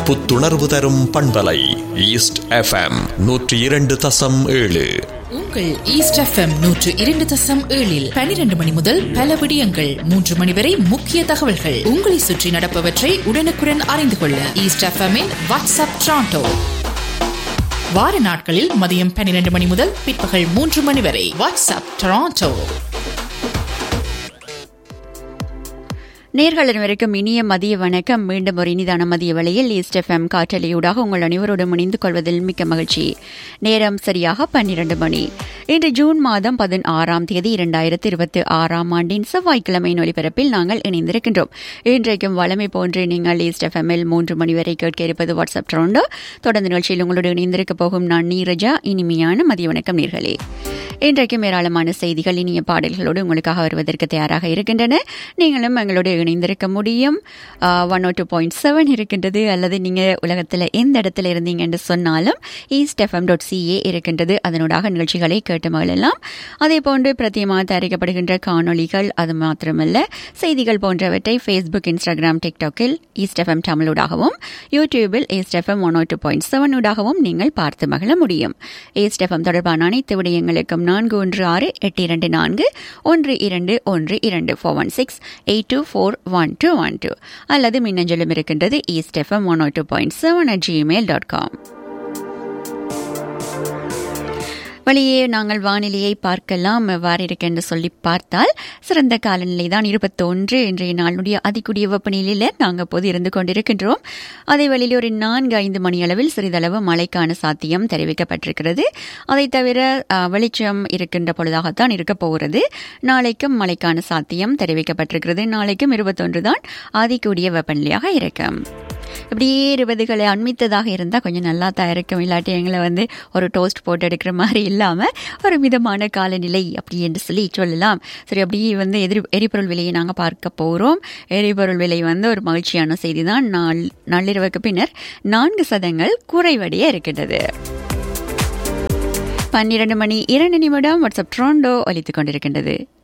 புத்துணர்வு தரும் பண்பலை ஈஸ்ட் எஃப்எம் நூற்றி இரண்டு தசம் ஏழு உங்கள் ஈஸ்ட் எஃப்எம் நூற்று இரண்டு தசம் ஏழில் பனிரெண்டு மணி முதல் பல விடயங்கள் மூன்று மணி வரை முக்கிய தகவல்கள் உங்களை சுற்றி நடப்பவற்றை உடனுக்குடன் அறிந்து கொள்ள ஈஸ்ட் எஃப்எம்மின் வாட்ஸ்அப் ட்ராண்டோ வார நாட்களில் மதியம் பன்னிரண்டு மணி முதல் பிற்பகல் மூன்று மணி வரை வாட்ஸ்அப் டொராண்டோ நேர்கள் அனைவருக்கும் இனிய மதிய வணக்கம் மீண்டும் ஒரு இனிதான மதிய வேளையில் ஈஸ்ட் எஃப்எம் காற்றலையூடாக உங்கள் அனைவரோடும் இணைந்து கொள்வதில் மிக்க மகிழ்ச்சி நேரம் சரியாக பன்னிரண்டு மணி இன்று ஜூன் மாதம் பதினாறாம் தேதி இரண்டாயிரத்தி இருபத்தி ஆறாம் ஆண்டின் செவ்வாய்க்கிழமையின் ஒலிபரப்பில் நாங்கள் இணைந்திருக்கின்றோம் இன்றைக்கும் வளமை போன்று நீங்கள் ஈஸ்ட் எஃப்எம்மில் மூன்று மணி வரை கேட்க இருப்பது வாட்ஸ்அப் ட்ரோண்டோ தொடர்ந்து நிகழ்ச்சியில் உங்களோடு இணைந்திருக்க போகும் நான் நீரஜா இனிமையான மதிய வணக்கம் நேர்களே இன்றைக்கும் ஏராளமான செய்திகள் இனிய பாடல்களோடு உங்களுக்காக வருவதற்கு தயாராக இருக்கின்றன நீங்களும் எங்களோடு இணைந்திருக்க முடியும் one O two point seven இருக்கின்றது அல்லது நீங்கள் உலகத்தில் எந்த இடத்துல இருந்தீங்க என்று சொன்னாலும் ஈஸ்ட் எஃப்எம் டாட் சிஏ இருக்கின்றது அதனூடாக நிகழ்ச்சிகளை கேட்டு மகிழலாம் அதே போன்று பிரத்தியமாக தயாரிக்கப்படுகின்ற காணொளிகள் அது மாத்திரமல்ல செய்திகள் போன்றவற்றை ஃபேஸ்புக் இன்ஸ்டாகிராம் டிக்டாக்கில் ஈஸ்ட் எஃப்எம் தமிழூடாகவும் யூடியூபில் East FM one O two point seven ஊடாகவும் நீங்கள் பார்த்து மகிழ முடியும் ஈஸ்ட் எஃப்எம் தொடர்பான அனைத்து விடயங்களுக்கும் நான்கு ஒன்று ஆறு எட்டு இரண்டு நான்கு ஒன்று இரண்டு ஒன்று இரண்டு four one six eight two four one two one two அல்லது மின்னஞ்சலும் இருக்கின்றது East FM one O two point seven at Gmail dot com வெளியே நாங்கள் வானிலையை பார்க்கலாம் எவ்வாறு இருக்கு என்று சொல்லி பார்த்தால் சிறந்த காலநிலை தான் இருபத்தொன்று இன்றைய நாளுடைய அதிகூடிய வெப்பநிலையில் நாங்கள் போது இருந்து கொண்டிருக்கின்றோம் அதே வழியில் ஒரு நான்கு ஐந்து மணி அளவில் சிறிதளவு மழைக்கான சாத்தியம் தெரிவிக்கப்பட்டிருக்கிறது அதை தவிர வெளிச்சம் இருக்கின்ற பொழுதாகத்தான் இருக்க போகிறது நாளைக்கும் மழைக்கான சாத்தியம் தெரிவிக்கப்பட்டிருக்கிறது நாளைக்கும் இருபத்தொன்று தான் அதிகூடிய வெப்பநிலையாக இருக்கும் இப்படியே இருபதுகளை அண்மித்ததாக இருந்தால் கொஞ்சம் நல்லா தான் இருக்கும் இல்லாட்டி எங்களை வந்து ஒரு டோஸ்ட் போட்டு எடுக்கிற மாதிரி இல்லாமல் ஒரு மிதமான காலநிலை அப்படி என்று சொல்லி சொல்லலாம் சரி அப்படியே வந்து எதிரி எரிபொருள் விலையை நாங்கள் பார்க்க போகிறோம் எரிபொருள் விலை வந்து ஒரு மகிழ்ச்சியான செய்தி தான் நாள் நள்ளிரவுக்கு பின்னர் நான்கு சதங்கள் குறைவடைய இருக்கின்றது பன்னிரண்டு மணி இரண்டு நிமிடம் வாட்ஸ்அப் ட்ரோண்டோ ஒலித்துக் கொண்டிருக்கின்றது